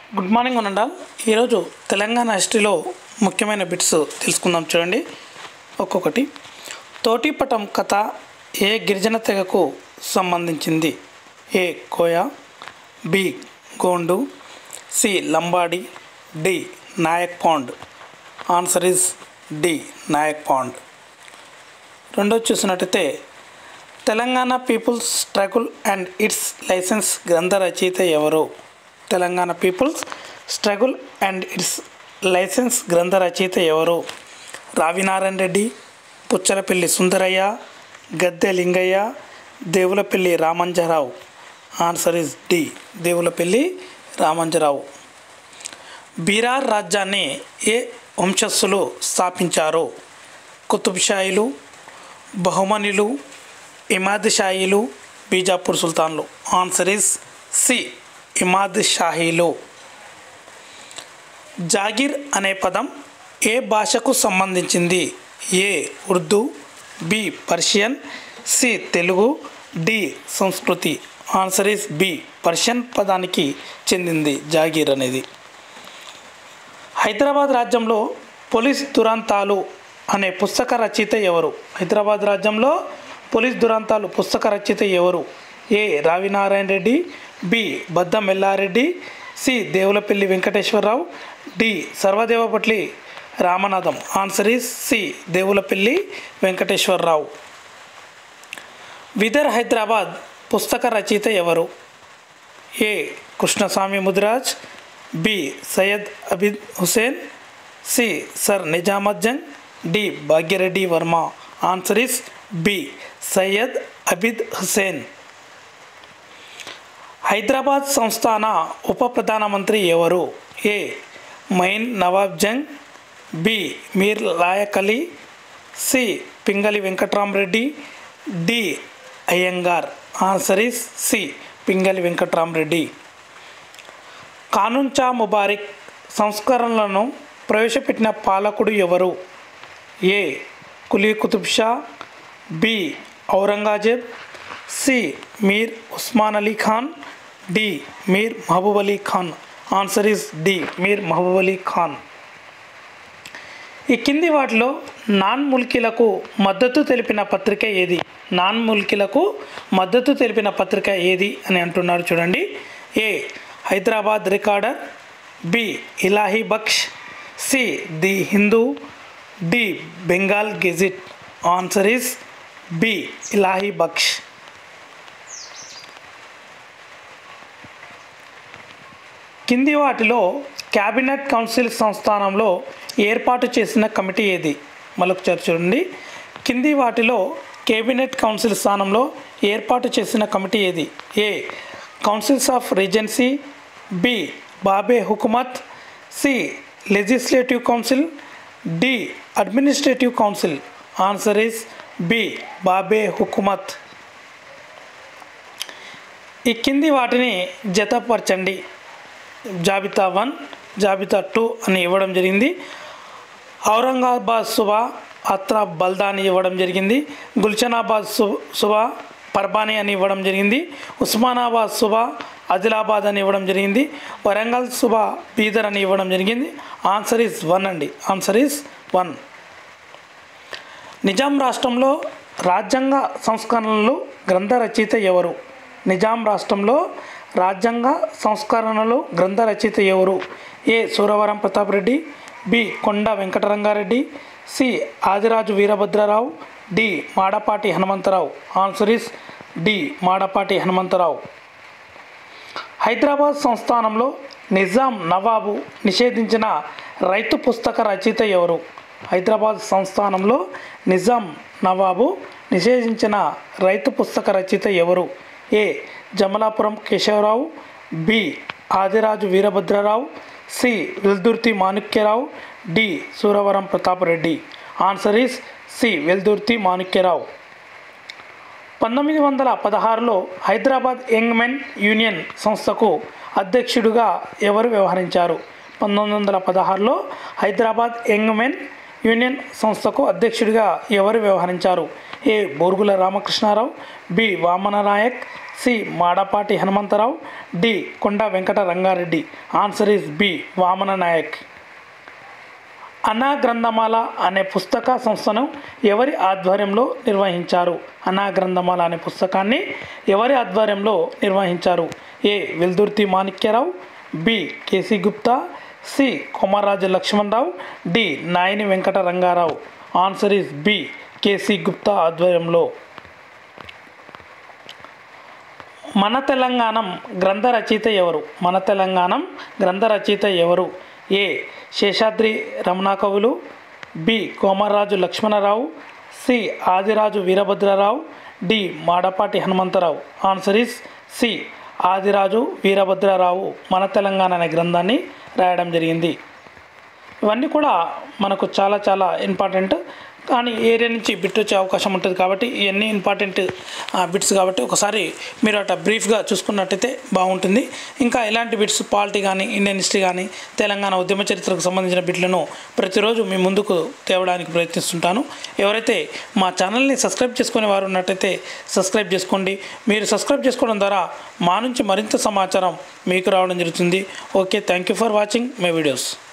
good morning అనండా ఈరోజు తెలంగాణ హిస్టరీలో ముఖ్యమైన బిట్స్ తెలుసుకుందాం చూడండి ఒక్కొక్కటి తోటిపటం కథ ఏ గిరిజన తెగకు సంబంధించింది A Koya B Gond C Lambadi D Nayak Pod answer is D Nayak Pod రెండోది చూసినట్టయితే Telangana people's struggle and its lessons గ్రంథ రచయిత ఎవరు Telangana people's struggle and its lessons గ్రంథ రచయిత ఎవరు Ravinarayana Reddy Puchalapalli Sundarayya Gadde Lingaiah Devulapalli Ramanjarao answer is D Devulapalli Ramanjarao Berar రాజ్యాన్ని ఏ వంశస్థులు స్థాపించారు కుతుబ్షాయిలు బహుమనులు ఇమాద్ షాహీలు బీజాపూర్ సుల్తాన్లు ఆన్సర్ ఇస్ సి ఇమాద్ షాహీలు జాగిర్ అనే పదం ఏ భాషకు సంబంధించింది A Urdu B Persian C Telugu D సంస్కృతి ఆన్సర్ ఇస్ బి పర్షియన్ పదానికి చెందింది జాగీర్ అనేది హైదరాబాద్ రాజ్యంలో పోలీస్ దురంతాలు అనే పుస్తక రచయిత ఎవరు హైదరాబాద్ రాజ్యంలో పోలీస్ దురంతాలు పుస్తక రచయిత ఎవరు A Ravinarayana Reddy B Baddam Yellareddy C Devulapalli Venkateswararao D Sarvadevapatli Ramanatham answer is C Devulapalli Venkateswararao విదర్ హైదరాబాద్ పుస్తక రచయిత ఎవరు A Krishnaswamy Mudiraj B Syed Abid Hussain C sir Nizamat Jung D Bhagyareddy Varma answer is B Syed Abid Hussain Hyderabad సంస్థాన ఉప ప్రధానమంత్రి ఎవరు A Moin Nawab Jung B Mir Laiq Ali C Pingali Venkatramareddy D Ayyangar answer is C Pingali Venkatramareddy కానూన్ చా ముబారిక్ సంస్కరణలను ప్రవేశపెట్టిన పాలకుడు ఎవరు A Quli Qutb Shah B Aurangzeb C Mir Osman Ali Khan D Mir Mahboob Ali Khan answer is D Mir Mahboob Ali Khan ఈ కింది వాటిలో నాన్ ముల్కీలకు మద్దతు తెలిపిన పత్రిక ఏది నాన్ ముల్కీలకు మద్దతు తెలిపిన పత్రిక ఏది అని అంటున్నారు చూడండి A Hyderabad recorder B Ilahi Baksh C the Hindu D Bengal gazette answer is B Ilahi Baksh కింది వాటిలో క్యాబినెట్ కౌన్సిల్ సంస్థానంలో ఏర్పాటు చేసిన కమిటీ ఏది మరొకసారి చూడండి కింది వాటిలో కేబినెట్ కౌన్సిల్ స్థానంలో ఏర్పాటు చేసిన కమిటీ ఏది A councils of regency B Babe Hukumat C legislative council D administrative council answer is B Babe Hukumat ఈ కింది వాటిని జతపరచండి జాబితా వన్ జాబితా టూ అని ఇవ్వడం జరిగింది ఔరంగాబాద్ సుబా అత్రా బల్దాని ఇవ్వడం జరిగింది గుల్చనాబాద్ సు సుబా పర్బానీ అని ఇవ్వడం జరిగింది ఉస్మానాబాద్ సుబా ఆదిలాబాద్ అని ఇవ్వడం జరిగింది వరంగల్ సుబా బీదర్ అని ఇవ్వడం జరిగింది ఆన్సర్ ఈస్ వన్ అండి ఆన్సర్ ఈస్ వన్ నిజాం రాష్ట్రంలో రాజ్యాంగ సంస్కరణలు గ్రంథ రచయిత ఎవరు నిజాం రాష్ట్రంలో రాజ్యాంగ సంస్కరణలు గ్రంథ రచయిత ఎవరు A Suravaram Pratap Reddy B Konda Venkatarangareddy C Adiraju Veerabhadrarao D Madapati Hanumantharao answer is D Madapati Hanumantharao Hyderabad సంస్థానంలో నిజాం నవాబు నిషేధించిన రైతు పుస్తక రచయిత ఎవరు హైదరాబాద్ సంస్థానంలో నిజాం నవాబు నిషేధించిన రైతు పుస్తక రచయిత ఎవరు A Jamalapuram Kesavarao B Adiraju Veerabhadrarao C Veldurthi Manikyarao D Suravaram Pratapareddy answer is C Veldurthi Manikyarao పంతొమ్మిది వందల పదహారులో హైదరాబాద్ యంగ్ మెన్ యూనియన్ సంస్థకు అధ్యక్షుడిగా ఎవరు వ్యవహరించారు పంతొమ్మిది వందల పదహారులో హైదరాబాద్ యంగ్ మెన్ యూనియన్ సంస్థకు అధ్యక్షుడిగా ఎవరు వ్యవహరించారు A Borugula Ramakrishnarao B Vamana Nayak C Madapati Hanumantharao D Konda Venkata Rangareddy answer is B Vamana Nayak అనా గ్రంథమాల అనే పుస్తక సంస్థను ఎవరి ఆధ్వర్యంలో నిర్వహించారు అనా గ్రంథమాల అనే పుస్తకాన్ని ఎవరి ఆధ్వర్యంలో నిర్వహించారు A Veldurthi Manikyarao B K C Gupta C Komarraju Lakshmanarao D Nayani Venkata Rangarao answer is B K C Gupta ఆధ్వర్యంలో మన తెలంగాణం గ్రంథ రచయిత ఎవరు మన తెలంగాణం గ్రంథ రచయిత ఎవరు ఏ శేషాద్రి రమణ కవులు B Komarraju Lakshmanarao C Adiraju Veerabhadrarao D Madapati Hanumantharao answer is C Adiraju Veerabhadrarao మన తెలంగాణ అనే గ్రంథాన్ని రాయడం జరిగింది ఇవన్నీ కూడా మనకు చాలా చాలా ఇంపార్టెంట్ కానీ ఏరియా నుంచి బిట్ వచ్చే అవకాశం ఉంటుంది కాబట్టి ఇవన్నీ ఇంపార్టెంట్ బిట్స్ కాబట్టి ఒకసారి మీరు అట్లా బ్రీఫ్గా చూసుకున్నట్టయితే బాగుంటుంది ఇంకా ఇలాంటి బిట్స్ పాలిటీ కానీ ఇండియన్ హిస్టరీ కానీ తెలంగాణ ఉద్యమ చరిత్రకు సంబంధించిన బిట్లను ప్రతిరోజు మీ ముందుకు తేవడానికి ప్రయత్నిస్తుంటాను ఎవరైతే మా ఛానల్ని సబ్స్క్రైబ్ చేసుకునే వారు ఉన్నట్టయితే సబ్స్క్రైబ్ చేసుకోండి మీరు సబ్స్క్రైబ్ చేసుకోవడం ద్వారా మా నుంచి మరింత సమాచారం మీకు రావడం జరుగుతుంది okay thank you for watching my videos